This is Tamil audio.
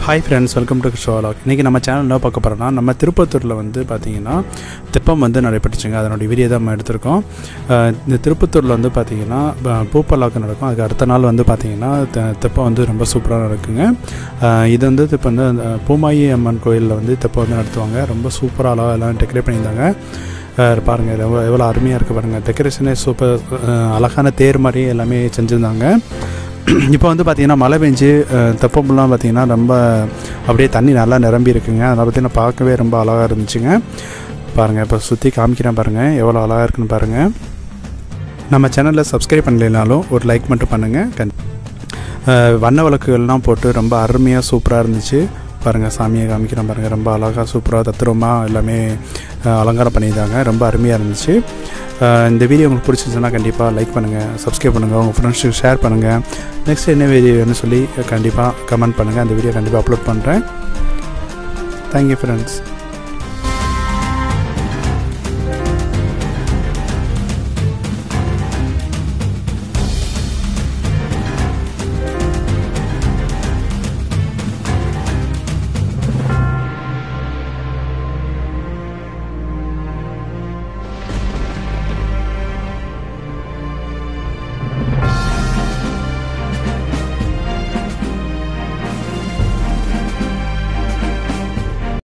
ஹாய் ஃப்ரெண்ட்ஸ் வெல்கம் டு ஷோலாக் இன்றைக்கி நம்ம சேனல் என்ன பார்க்க போகிறோம்னா நம்ம திருப்பத்தூரில் வந்து பார்த்திங்கன்னா தெப்பம் வந்து நடைபெற்றுச்சுங்க அதனுடைய வீடியோ தான் நம்ம எடுத்திருக்கோம் அஹ் இந்த திருப்பத்தூரில் வந்து பார்த்திங்கன்னா ப- பூப்பல்லாக்கு நடக்கும் அதுக்கு அடுத்த நாள் வந்து பார்த்திங்கன்னா தெ- தெப்பம் வந்து ரொம்ப சூப்பராக நடக்குங்க அஹ் இது வந்து இப்போ வந்து அந்த பூமாயி அம்மன் கோயிலில் வந்து தெப்பம் வந்து நடத்துவாங்க ரொம்ப சூப்பராக அழகாக எல்லாம் டெக்கரேட் பண்ணியிருந்தாங்க அஹ் பாருங்க இது எவ்வளோ எவ்வளோ அருமையாக இருக்குது பாருங்கள் டெக்கரேஷனே சூப்பர் அஹ் அழகான தேர் மாதிரி எல்லாமே செஞ்சுருந்தாங்க இப்போ வந்து பார்த்திங்கன்னா மழை பெஞ்சு அஹ், தெப்பம்லாம் பார்த்திங்கன்னா ரொம்ப அப்படியே தண்ணி நல்லா நிரம்பி இருக்குங்க அதை பார்த்திங்கன்னா பார்க்கவே ரொம்ப அழகாக இருந்துச்சுங்க பாருங்கள் இப்போ சுற்றி காமிக்கிறேன் பாருங்கள் எவ்வளோ அழகாக இருக்குன்னு பாருங்கள் நம்ம சேனலில் சப்ஸ்கிரைப் பண்ணலைனாலும் ஒரு லைக் மட்டும் பண்ணுங்கள் கண் அஹ், வண்ண விளக்குகள்லாம் போட்டு ரொம்ப அருமையாக சூப்பராக இருந்துச்சு பாருங்கள் சாமியை காமிக்கிறேன் பாருங்கள் ரொம்ப அழகாக சூப்பராக தத்துரமாக எல்லாமே அஹ், அலங்காரம் பண்ணியிருந்தாங்க ரொம்ப அருமையாக இருந்துச்சு அஹ், இந்த வீடியோ உங்களுக்கு பிடிச்சிருந்துச்சுன்னா கண்டிப்பாக லைக் பண்ணுங்கள் சப்ஸ்கிரைப் பண்ணுங்கள் உங்கள் ஃப்ரெண்ட்ஸுக்கு ஷேர் பண்ணுங்கள் நெக்ஸ்ட் என்ன வீடியோன்னு சொல்லி கண்டிப்பாக கமெண்ட் பண்ணுங்கள் அந்த வீடியோ கண்டிப்பாக அப்லோட் பண்ணுறேன் தேங்க்யூ ஃப்ரெண்ட்ஸ்